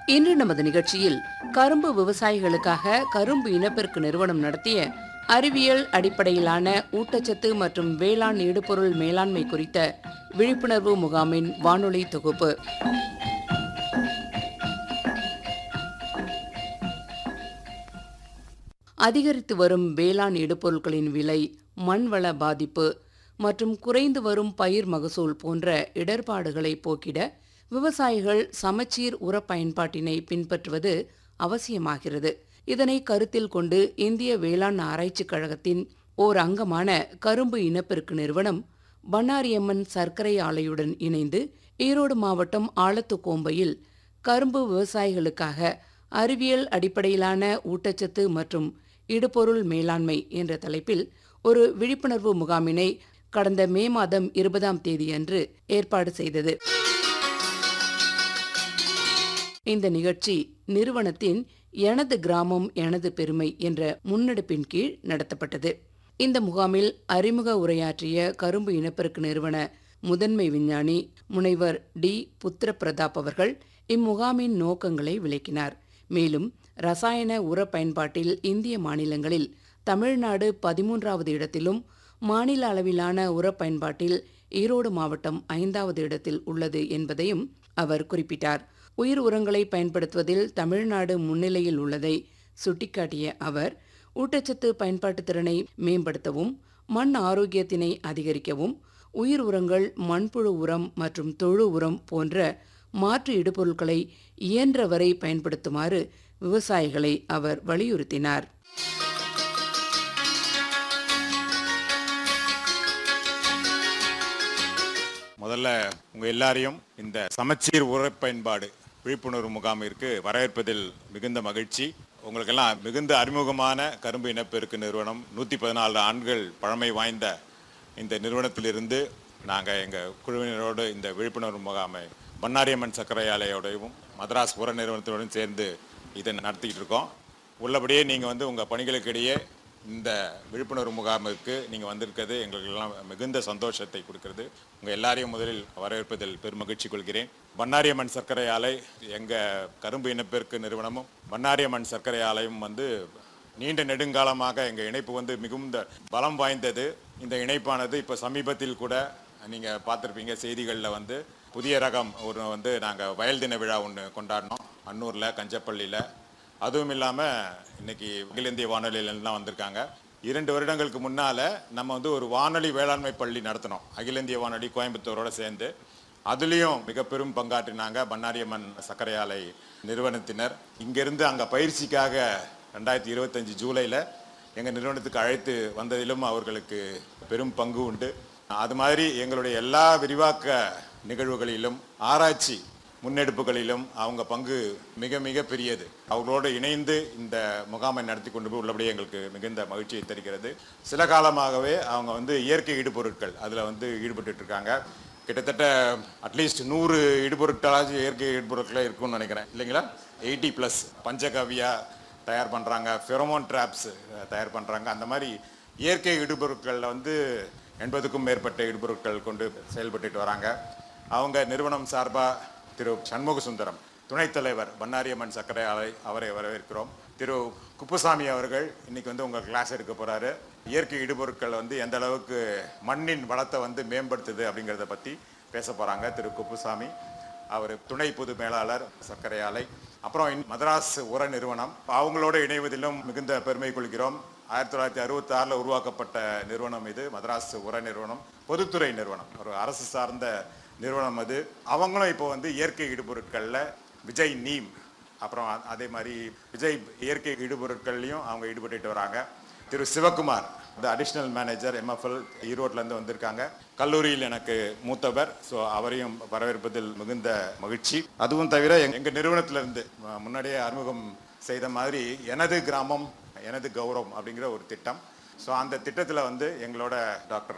இன்று நமது நிகழ்ச்சியில் கரும்பு விவசாயிகளுக்காக கரும்பு இனப்பெருக்கு நிறுவனம் நடத்திய அறிவியல் அடிப்படையிலான ஊட்டச்சத்து மற்றும் வேளாண் இடுபொருள் மேலாண்மை குறித்த விழிப்புணர்வு முகாமின் வானொலி தொகுப்பு அதிகரித்து வரும் வேளாண் இடுபொருட்களின் விலை மண்வள பாதிப்பு மற்றும் குறைந்து வரும் பயிர் மகசூல் போன்ற இடர்பாடுகளை போக்கிட விவசாயிகள் சமச்சீர் உர பயன்பாட்டினை பின்பற்றுவது அவசியமாகிறது இதனை கருத்தில் கொண்டு இந்திய வேளாண் ஆராய்ச்சிக் கழகத்தின் ஓர் அங்கமான கரும்பு இனப்பெருக்கு நிறுவனம் பண்ணாரியம்மன் சர்க்கரை ஆலையுடன் இணைந்து ஈரோடு மாவட்டம் ஆலத்துக்கோம்பையில் கரும்பு விவசாயிகளுக்காக அறிவியல் அடிப்படையிலான ஊட்டச்சத்து மற்றும் இடுபொருள் மேலாண்மை என்ற தலைப்பில் ஒரு விழிப்புணர்வு முகாமினை கடந்த மே மாதம் இருபதாம் தேதியன்று ஏற்பாடு செய்தது இந்த நிகழ்ச்சி நிறுவனத்தின் எனது கிராமம் எனது பெருமை என்ற முன்னெடுப்பின் கீழ் நடத்தப்பட்டது இந்த முகாமில் அறிமுக உரையாற்றிய கரும்பு இனப்பெருக்கு நிறுவன முதன்மை விஞ்ஞானி முனைவர் டி புத்திர பிரதாப் அவர்கள் இம்முகாமின் நோக்கங்களை விளக்கினார் மேலும் ரசாயன உர பயன்பாட்டில் இந்திய மாநிலங்களில் தமிழ்நாடு பதிமூன்றாவது இடத்திலும் மாநில அளவிலான உர பயன்பாட்டில் ஈரோடு மாவட்டம் ஐந்தாவது இடத்தில் உள்ளது என்பதையும் அவர் குறிப்பிட்டார் உயிர் உரங்களை பயன்படுத்துவதில் தமிழ்நாடு முன்னிலையில் உள்ளதை சுட்டிக்காட்டிய அவர் ஊட்டச்சத்து பயன்பாட்டு திறனை மேம்படுத்தவும் மண் ஆரோக்கியத்தினை அதிகரிக்கவும் உயிர் உரங்கள் மண்புழு உரம் மற்றும் தொழு உரம் போன்ற மாற்று இடுபொருட்களை இயன்றவரை பயன்படுத்துமாறு விவசாயிகளை அவர் வலியுறுத்தினார் முதல்ல உங்க எல்லாரையும் இந்த சமச்சீர் உர பயன்பாடு விழிப்புணர்வு முகாமிற்கு வரவேற்பதில் மிகுந்த மகிழ்ச்சி உங்களுக்கெல்லாம் மிகுந்த அறிமுகமான கரும்பு இனப்பெருக்கு நிறுவனம் நூற்றி பதினாலு ஆண்டுகள் பழமை வாய்ந்த இந்த நிறுவனத்திலிருந்து நாங்கள் எங்கள் குழுவினரோடு இந்த விழிப்புணர்வு முகாமை பண்ணாரியம்மன் சர்க்கரை ஆலையோடையும் மதராஸ் உர நிறுவனத்தோடும் சேர்ந்து இதை நடத்திக்கிட்டு இருக்கோம் உள்ளபடியே நீங்கள் வந்து உங்கள் பணிகளுக்கிடையே இந்த விழிப்புணர்வு முகாமிற்கு நீங்கள் வந்திருக்கிறது எங்களுக்கெல்லாம் மிகுந்த சந்தோஷத்தை கொடுக்கிறது உங்கள் எல்லாரையும் முதலில் வரவேற்பதில் பெருமகிழ்ச்சி கொள்கிறேன் பண்ணாரியம்மன் சர்க்கரை ஆலை எங்கள் கரும்பு இனப்பெருக்கு நிறுவனமும் பண்ணாரியம்மன் சர்க்கரை ஆலையும் வந்து நீண்ட நெடுங்காலமாக எங்கள் இணைப்பு வந்து மிகுந்த பலம் வாய்ந்தது இந்த இணைப்பானது இப்போ சமீபத்தில் கூட நீங்கள் பார்த்துருப்பீங்க செய்திகளில் வந்து புதிய ரகம் ஒரு வந்து நாங்கள் வயல் தின விழா ஒன்று கொண்டாடினோம் அன்னூரில் கஞ்சப்பள்ளியில் அதுவும் இல்லாமல் இன்னைக்கு அகில இந்திய வானொலியிலாம் வந்திருக்காங்க இரண்டு வருடங்களுக்கு முன்னால் நம்ம வந்து ஒரு வானொலி வேளாண்மை பள்ளி நடத்தினோம் அகில இந்திய வானொலி கோயம்புத்தூரோட சேர்ந்து அதுலேயும் மிக பெரும் பங்காற்றினாங்க பண்ணாரியம்மன் சர்க்கரை ஆலை நிறுவனத்தினர் இங்கேருந்து அங்கே பயிற்சிக்காக ரெண்டாயிரத்தி இருபத்தஞ்சி ஜூலையில் எங்கள் நிறுவனத்துக்கு அழைத்து வந்ததிலும் அவர்களுக்கு பெரும் பங்கு உண்டு அது மாதிரி எங்களுடைய எல்லா விரிவாக்க நிகழ்வுகளிலும் ஆராய்ச்சி முன்னெடுப்புகளிலும் அவங்க பங்கு மிக மிக பெரியது அவர்களோடு இணைந்து இந்த முகாமை நடத்தி கொண்டு போய் உள்ளபடியே எங்களுக்கு மிகுந்த மகிழ்ச்சியை தருகிறது சில காலமாகவே அவங்க வந்து இயற்கை இடுபொருட்கள் அதில் வந்து ஈடுபட்டு இருக்காங்க கிட்டத்தட்ட அட்லீஸ்ட் நூறு இடுபொருட்களாச்சும் இயற்கை இடுபொருட்களே இருக்கும்னு நினைக்கிறேன் இல்லைங்களா எயிட்டி ப்ளஸ் பஞ்சகவ்யா தயார் பண்ணுறாங்க ஃபெரோமோன் ட்ராப்ஸ் தயார் பண்ணுறாங்க அந்த மாதிரி இயற்கை இடுபொருட்களில் வந்து எண்பதுக்கும் மேற்பட்ட இடுபொருட்கள் கொண்டு செயல்பட்டுட்டு வராங்க அவங்க நிறுவனம் சார்பாக திரு சண்முக சுந்தரம் துணைத் தலைவர் பண்ணாரியம்மன் சர்க்கரை ஆலை அவரை வரவேற்கிறோம் திரு குப்புசாமி அவர்கள் இன்னைக்கு வந்து உங்கள் கிளாஸ் எடுக்க போறாரு இயற்கை இடுபொருட்கள் வந்து எந்த அளவுக்கு மண்ணின் வளத்தை வந்து மேம்படுத்துது அப்படிங்கிறத பற்றி பேச போறாங்க திரு குப்புசாமி அவர் துணை பொது மேலாளர் சர்க்கரை ஆலை அப்புறம் இன் மதராஸ் உர நிறுவனம் அவங்களோட இணைவதிலும் மிகுந்த பெருமை கொள்கிறோம் ஆயிரத்தி தொள்ளாயிரத்தி அறுபத்தி ஆறில் உருவாக்கப்பட்ட நிறுவனம் இது மதராஸ் உர நிறுவனம் பொதுத்துறை நிறுவனம் ஒரு அரசு சார்ந்த நிறுவனம் அது அவங்களும் இப்போ வந்து இயற்கை இடுபொருட்களில் விஜய் நீம் அப்புறம் அ- அதே மாதிரி விஜய் இயற்கை இடுபொருட்கள்லையும் அவங்க ஈடுபட்டுட்டு வராங்க திரு சிவகுமார் இந்த அடிஷ்னல் மேனேஜர் எம்எஃப்எல் ஈரோட்லேருந்து வந்திருக்காங்க கல்லூரியில் எனக்கு மூத்தவர் ஸோ அவரையும் வரவேற்பதில் மிகுந்த மகிழ்ச்சி அதுவும் தவிர எங்க- எங்க நிறுவனத்திலிருந்து ம- முன்னாடியே அறிமுகம் செய்த மாதிரி எனது கிராமம் எனது கௌரவம் அப்படிங்கிற ஒரு திட்டம் ஸோ அந்த திட்டத்தில் வந்து எங்களோட டாக்டர்